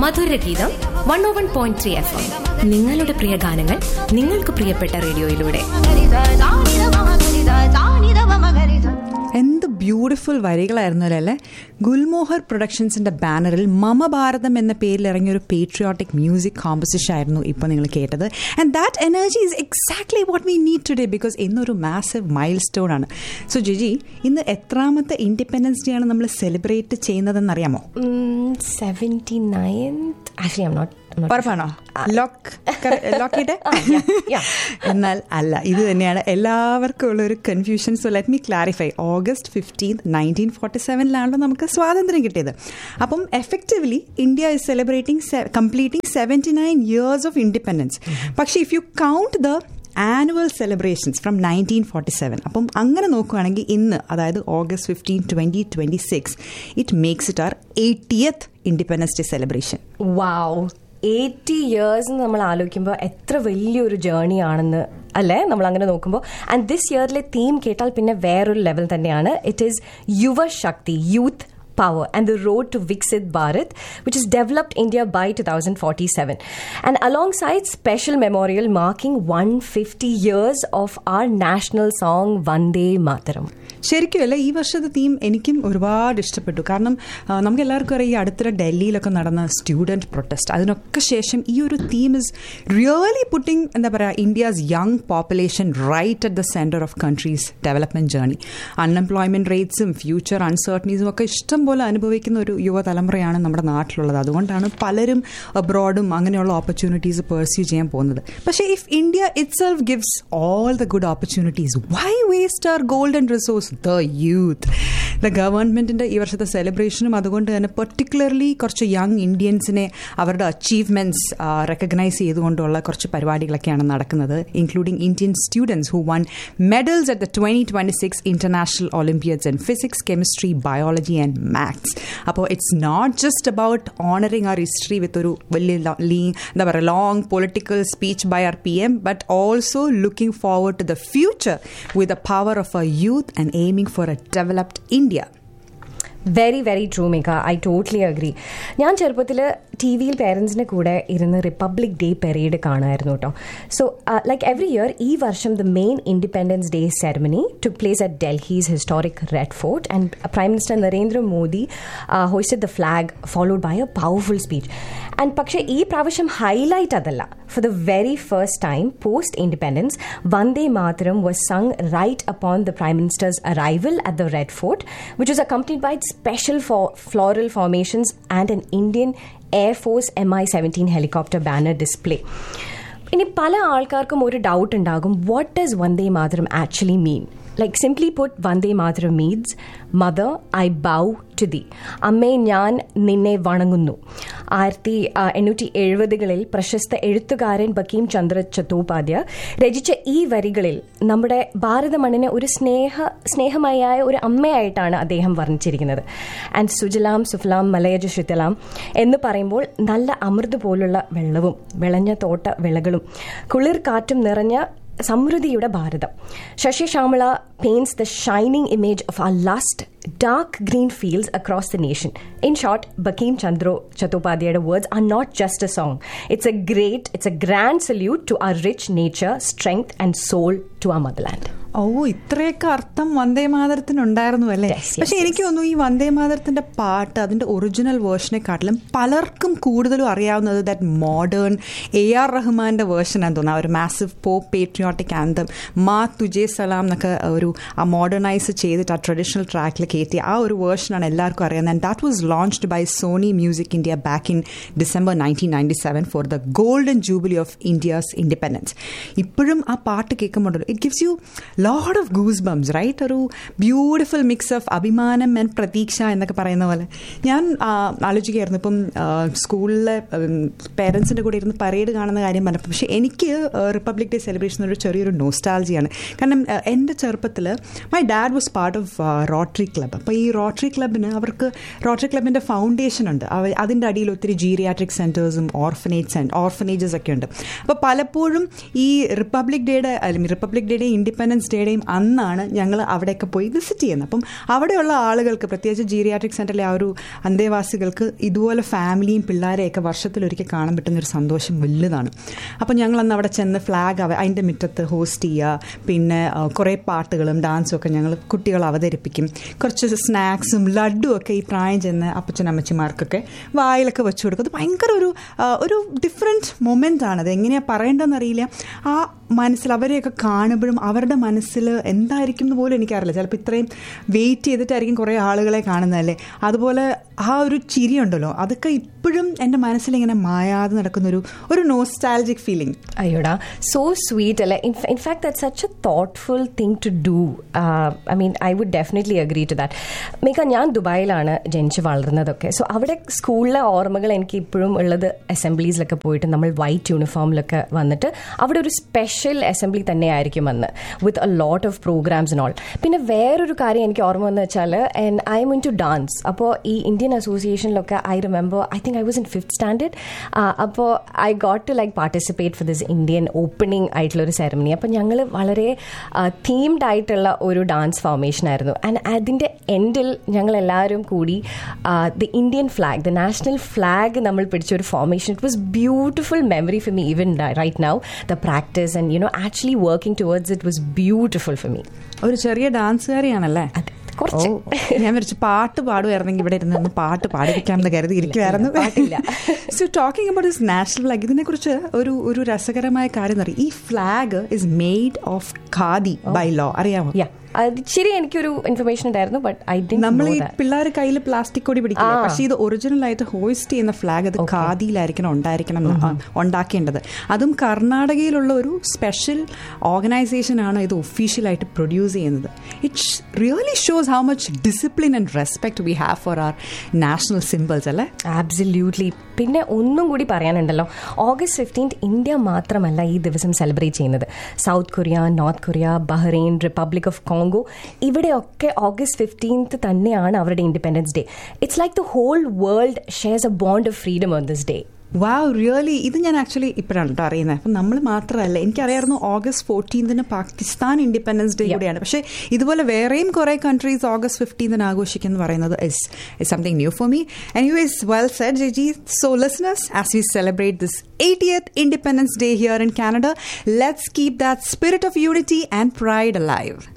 മധുരഗീതം one O one point three F M നിങ്ങളുടെ പ്രിയ ഗാനങ്ങൾ നിങ്ങൾക്ക് പ്രിയപ്പെട്ട റേഡിയോയിലൂടെ എന്ത് ബ്യൂട്ടിഫുൾ വരികളായിരുന്നല്ലോ അല്ലേ ഗുൽമോഹർ പ്രൊഡക്ഷൻസിന്റെ ബാനറിൽ മമ ഭാരതം എന്ന പേരിൽ ഇറങ്ങിയ ഒരു പേട്രിയോട്ടിക് മ്യൂസിക് കോമ്പസിഷൻ ആയിരുന്നു ഇപ്പോൾ നിങ്ങൾ കേട്ടത് and that energy is exactly what we need today because ഇന്നൊരു massive milestone so Giji ജിജി ഇന്ന് എത്രാമത്തെ ഇൻഡിപെൻഡൻസ് ഡേ ആണ് നമ്മൾ സെലിബ്രേറ്റ് ചെയ്യുന്നതെന്ന് അറിയാമോ seventy ninth actually I'm not ഉറപ്പാണോ ലോക്ക് ലോക്ക് ചെയ്തേ yeah. എന്നാൽ അല്ല ഇത് തന്നെയാണ് എല്ലാവർക്കും ഉള്ള ഒരു confusion so let me clarify August fifteen nineteen forty സെവനിലാണല്ലോ നമുക്ക് സ്വാതന്ത്ര്യം കിട്ടിയത് അപ്പം effectively India is celebrating completing seventy nine years of independence പക്ഷേ if you count the annual celebrations from nineteen forty seven അപ്പം അങ്ങനെ നോക്കുകയാണെങ്കിൽ ഇന്ന് അതായത് August fifteen twenty twenty six it makes it our eightieth Independence Day celebration wow eighty years നമ്മൾ ആലോചിക്കുമ്പോൾ എത്ര വലിയൊരു ജേർണി ആണെന്ന് അല്ലേ നമ്മൾ അങ്ങനെ നോക്കുമ്പോൾ ആൻഡ് ദിസ് ഇയറിലെ തീം കേട്ടാൽ പിന്നെ വേറൊരു ലെവൽ തന്നെയാണ് ഇറ്റ് ഈസ് യുവശക്തി youth power and the road to Viksit Bharat, which has developed India by 2047. And alongside special memorial marking 150 years of our national song Vande Mataram. ശരിക്കും അല്ല ഈ വർഷത്തെ theme എനിക്കും ഒരുപാട് ഇഷ്ടപ്പെട്ടു കാരണം ആ, നമുക്ക് എല്ലാവർക്കും അറിയാം ഈ അടുത്തിടെ ഡൽഹിയിലൊക്കെ നടന്ന സ്റ്റുഡൻറ് പ്രൊട്ടസ്റ്റ് അതിനൊക്കെ ശേഷം ഈ ഒരു തീം ഇസ് റിയലി പുട്ടിംഗ് എന്താ പറയുക India's young population right at the centre of country's development journey unemployment റേറ്റ്സും ഫ്യൂച്ചർ അൺസർട്ടനീസും ഒക്കെ ഇഷ്ടം പോലെ അനുഭവിക്കുന്ന ഒരു യുവതലമുറയാണ് നമ്മുടെ നാട്ടിലുള്ളത് അതുകൊണ്ടാണ് പലരും അബ്രോഡും അങ്ങനെയുള്ള ഓപ്പർച്യൂണിറ്റീസ് പെർസ്യൂ ചെയ്യാൻ പോകുന്നത് പക്ഷേ if India itself gives all the good opportunities why waste our golden resource the youth the ഗവൺമെന്റിന്റെ ഈ വർഷത്തെ സെലിബ്രേഷനും അതുകൊണ്ട് തന്നെ പെർട്ടിക്കുലർലി കുറച്ച് യങ് ഇന്ത്യൻസിനെ അവരുടെ അച്ചീവ്മെന്റ്സ് റെക്കഗ്നൈസ് ചെയ്തുകൊണ്ടുള്ള കുറച്ച് പരിപാടികളൊക്കെയാണ് നടക്കുന്നത് including Indian students who won medals at the twenty twenty six international olympiads in physics chemistry biology and maths അപ്പോൾ it's not just about honouring our history with ഒരു വലിയ lo- ലീ- എന്താ പറയുക long political speech by our P M but also looking forward to the future with the power of a youth and aiming for a developed India very very true Meka I totally agri ഞാൻ ചെറുപ്പത്തിൽ T വിയിൽ പേരൻസിൻ്റെ കൂടെ ഇരുന്ന് republic day parade കാണുമായിരുന്നു കേട്ടോ so like every year ഈ വർഷം the main Independence Day ceremony took place at Delhi's historic Red Fort and prime minister Narendra Modi hosted the flag followed by a powerful speech and പക്ഷേ ഈ പ്രാവശ്യം ഹൈലൈറ്റ് അതല്ല for the very first time post independence Vande Mataram was sung right upon the prime minister's arrival at the Red Fort which was accompanied by special for floral formations and an Indian Air Force MI 17 helicopter banner display. ഇനി പല ആൾക്കാർക്കും ഒരു doubt ഉണ്ടാകും what does Vande Mataram actually mean like simply put Vande Mataram means mother I bow to the അമ്മേ ഞാൻ നിന്നെ വണങ്ങുന്നു ആയിരത്തി ആ, എണ്ണൂറ്റി എഴുപതുകളിൽ പ്രശസ്ത എഴുത്തുകാരൻ ബക്കീം ചന്ദ്ര ചത്തോപാധ്യ രചിച്ച ഈ വരികളിൽ നമ്മുടെ ഭാരത മണ്ണിനെ ഒരു സ്നേഹ സ്നേഹമയായ ഒരു അമ്മയായിട്ടാണ് അദ്ദേഹം വർണ്ണിച്ചിരിക്കുന്നത് ആൻഡ് സുജലാം സുഫലാം മലയജ ശുദ്ധലാം എന്ന് പറയുമ്പോൾ നല്ല അമൃത് പോലുള്ള വെള്ളവും വിളഞ്ഞ തോട്ട വിളകളും കുളിർ കാറ്റും നിറഞ്ഞ സമൃദ്ധിയുടെ ഭാരതം ശശി ശ്യാമള paints the shining image of a lush dark green fields across the nation in short Bankim Chandra ചത്തോപാധ്യയുടെ words are not just a song it's a great it's a grand salute to our rich nature strength and soul to a motherland oh ഇത്രയൊക്കെ അർത്ഥം വന്ദേ മാതരത്തിനുണ്ടായിരുന്നു അല്ലേ Yes, yes, പക്ഷെ എനിക്ക് തോന്നുന്നു ഈ വന്ദേ മാതരത്തിന്റെ പാട്ട് അതിന്റെ ഒറിജിനൽ വേർഷനെക്കാട്ടിലും പലർക്കും കൂടുതലും അറിയാവുന്നത് ദാറ്റ് മോഡേൺ എ ആർ റഹ്മാന്റെ വേർഷൻ ആണെന്ന് തോന്നുന്നു ആ ഒരു മാസീവ് പോപ്പ് പേട്രിയോട്ടിക് ആന്തം മാ തുജേ സലാം എന്നൊക്കെ ഒരു ആ മോഡേണൈസ് ചെയ്തിട്ട് ആ ട്രഡീഷണൽ ട്രാക്കിൽ കയറ്റി ആ ഒരു വേർഷനാണ് എല്ലാവർക്കും അറിയുന്നത് and that was launched by Sony Music India back in December nineteen ninety seven for the golden jubilee of India's independence ഇപ്പോഴും ആ പാട്ട് കേൾക്കുമ്പോഴല്ലോ it gives you load of goosebumps right ഒരു ബ്യൂട്ടിഫുൾ മിക്സ് ഓഫ് അഭിമാനം and പ്രതീക്ഷ എന്നൊക്കെ പറയുന്ന പോലെ ഞാൻ ആ, ആലോചിക്കുകയായിരുന്നു ഇപ്പം സ്കൂളിലെ പേരൻസിൻ്റെ കൂടെ ഇരുന്ന് പരേഡ് കാണുന്ന കാര്യം പറഞ്ഞപ്പോൾ പക്ഷേ എനിക്ക് റിപ്പബ്ലിക് ഡേ സെലിബ്രേഷൻ ഒരു ചെറിയൊരു നോസ്റ്റാൾജിയാണ് കാരണം ആ, എൻ്റെ ചെറുപ്പത്തിൽ my dad was part of Rotary Club അപ്പോൾ ഈ റോട്ടറി ക്ലബിന് അവർക്ക് റോട്ടറി ക്ലബിൻ്റെ ഫൗണ്ടേഷൻ ഉണ്ട് അവ- അതിൻ്റെ അടിയിൽ ഒത്തിരി ജീറിയാട്രിക് സെൻറ്റേഴ്സും ഓർഫനേജ് ഓർഫനേജസ് ഒക്കെ ഉണ്ട് അപ്പോൾ പലപ്പോഴും ഈ റിപ്പബ്ലിക് ഡേയുടെ അല്ലെങ്കിൽ റിപ്പബ്ലിക് ഡേയുടെ ഇൻഡിപെൻഡൻസ് ഇൻഡിപെൻഡൻസ് ഡേയുടെയും അന്നാണ് ഞങ്ങൾ അവിടെയൊക്കെ പോയി വിസിറ്റ് ചെയ്യുന്നത് അപ്പം അവിടെയുള്ള ആളുകൾക്ക് പ്രത്യേകിച്ച് ജീരിയാട്രിക് സെൻറ്ററിലെ ആ ഒരു അന്തേവാസികൾക്ക് ഇതുപോലെ ഫാമിലിയും പിള്ളേരെയൊക്കെ വർഷത്തിലൊരിക്കൽ കാണാൻ പറ്റുന്ന ഒരു സന്തോഷം വലുതാണ് അപ്പം ഞങ്ങൾ അന്ന് അവിടെ ചെന്ന് ഫ്ലാഗ് അവ അതിൻ്റെ മുറ്റത്ത് ഹോസ്റ്റ് ചെയ്യുക പിന്നെ ആ, കുറേ പാട്ടുകളും ഡാൻസും ഒക്കെ ഞങ്ങൾ കുട്ടികൾ അവതരിപ്പിക്കും കുറച്ച് സ്നാക്സും ലഡും ഒക്കെ ഈ പ്രായം ചെന്ന് അപ്പച്ചനമ്മച്ചിമാർക്കൊക്കെ വായിലൊക്കെ വെച്ചു കൊടുക്കും അത് ഭയങ്കര ഒരു ആ, ഒരു ഡിഫറെൻറ്റ് മൊമെൻ്റ് ആണ് അത് എങ്ങനെയാണ് പറയേണ്ടതെന്ന് അറിയില്ല ആ മനസ്സിൽ അവരെയൊക്കെ കാണുമ്പോഴും അവരുടെ മനസ്സിൽ എന്തായിരിക്കും എന്ന് പോലും എനിക്കറിയില്ല ചിലപ്പോൾ ഇത്രയും വെയിറ്റ് ചെയ്തിട്ടായിരിക്കും കുറേ ആളുകളെ കാണുന്നതല്ലേ അതുപോലെ ആ ഒരു ചിരി ഉണ്ടല്ലോ അതൊക്കെ ഇപ്പോഴും എൻ്റെ മനസ്സിലിങ്ങനെ മായാതെ നടക്കുന്നൊരു ഒരു നോസ്റ്റാലജിക് ഫീലിംഗ് അയ്യോടാ സോ സ്വീറ്റ് അല്ലേ in fact that such a thoughtful thing to do I mean I would definitely agree to that Meka ഞാൻ ദുബായിലാണ് ജനിച്ച് വളർന്നതൊക്കെ സോ അവിടെ സ്കൂളിലെ ഓർമ്മകൾ എനിക്ക് ഇപ്പോഴും ഉള്ളത് അസംബ്ലീസിലൊക്കെ പോയിട്ട് നമ്മൾ വൈറ്റ് യൂണിഫോമിലൊക്കെ വന്നിട്ട് അവിടെ ഒരു സ്പെഷ്യൽ അസംബ്ലി തന്നെയായിരിക്കും അന്ന് with a lot of programmes and all പിന്നെ വേറൊരു കാര്യം എനിക്ക് ഓർമ്മ വന്നു വെച്ചാൽ I'm into dance അപ്പോൾ ഈ ഇന്ത്യൻ അസോസിയേഷനിലൊക്കെ I remember I think I was in fifth standard അപ്പോൾ I got to like participate for this Indian opening ആയിട്ടുള്ള ഒരു സെറമണി അപ്പോൾ ഞങ്ങൾ വളരെ തീംഡ് ആയിട്ടുള്ള ഒരു ഡാൻസ് ഫോർമേഷൻ ആയിരുന്നു ആൻഡ് അതിൻ്റെ എൻഡിൽ ഞങ്ങൾ എല്ലാവരും കൂടി the Indian flag the national flag നമ്മൾ പിടിച്ച ഒരു formation it was beautiful memory for me even right now the practice and you know actually working towards it was beautiful for me ഒരു ചെറിയ ഡാൻസുകാരിയാണല്ലേ കുറച്ച് ഓ, ഞാൻ വിളിച്ച് പാട്ട് പാടുമായിരുന്നെങ്കിൽ ഇവിടെ ഇരുന്ന് ഒന്ന് പാട്ട് പാടിപ്പിക്കാമെന്ന് കരുതി ഇരിക്കുമായിരുന്നു പാട്ടില്ല. So talking about this national flag ഇതിനെക്കുറിച്ച് ഒരു ഒരു രസകരമായ കാര്യം അറിയാം ഈ flag is made of khadi by law അറിയാമോ യാ അത് ശരി എനിക്കൊരു ഇൻഫർമേഷൻ ഉണ്ടായിരുന്നു ബട്ട് ഐ ഡി നമ്മൾ ഈ പിള്ളേർ കയ്യിൽ പ്ലാസ്റ്റിക് കൊടി പിടിക്കില്ല പക്ഷേ ഇത് ഒറിജിനൽ ആയിട്ട് ഹോയിസ്റ്റ് ചെയ്യുന്ന ഫ്ലാഗ് അത് ഖാദിയിലായിരിക്കണം ഉണ്ടായിരിക്കണം എന്ന് ആ, ഉണ്ടാക്കേണ്ടത് അതും കർണാടകയിലുള്ള ഒരു സ്പെഷ്യൽ ഓർഗനൈസേഷൻ ആണ് ഇത് ഒഫീഷ്യലായിട്ട് പ്രൊഡ്യൂസ് ചെയ്യുന്നത് it's really shows how much discipline and respect we have for our national symbols അല്ലേ ആബ്സല്യൂട്ട്ലി പിന്നെ ഒന്നും കൂടി പറയാനുണ്ടല്ലോ ഓഗസ്റ്റ് ഫിഫ്റ്റീൻത്ത് ഇന്ത്യ മാത്രമല്ല ഈ ദിവസം സെലിബ്രേറ്റ് ചെയ്യുന്നത് South Korea North Korea Bahrain Republic of Congo ഇവിടെയൊക്കെ ഓഗസ്റ്റ് ഫിഫ്റ്റീൻത്ത് തന്നെയാണ് അവരുടെ Independence Day it's like the whole world shares a bond of freedom on this day wow really ഇത് ഞാൻ actually ഇപ്പോഴാണ് കേട്ടോ അറിയുന്നത് അപ്പം നമ്മൾ മാത്രമല്ല എനിക്കറിയായിരുന്നു ഓഗസ്റ്റ് ഫോർട്ടീൻതിന് പാകിസ്ഥാൻ ഇൻഡിപെൻഡൻസ് ഡേ കൂടിയാണ് പക്ഷേ ഇതുപോലെ വേറെയും കുറേ കൺട്രീസ് ഓഗസ്റ്റ് ഫിഫ്റ്റീൻതിന് ആഘോഷിക്കുന്നു പറയുന്നത് is is something new for me and you is well said ji so listeners as we celebrate this 80th Independence Day here in Canada, let's keep that spirit of unity and pride alive.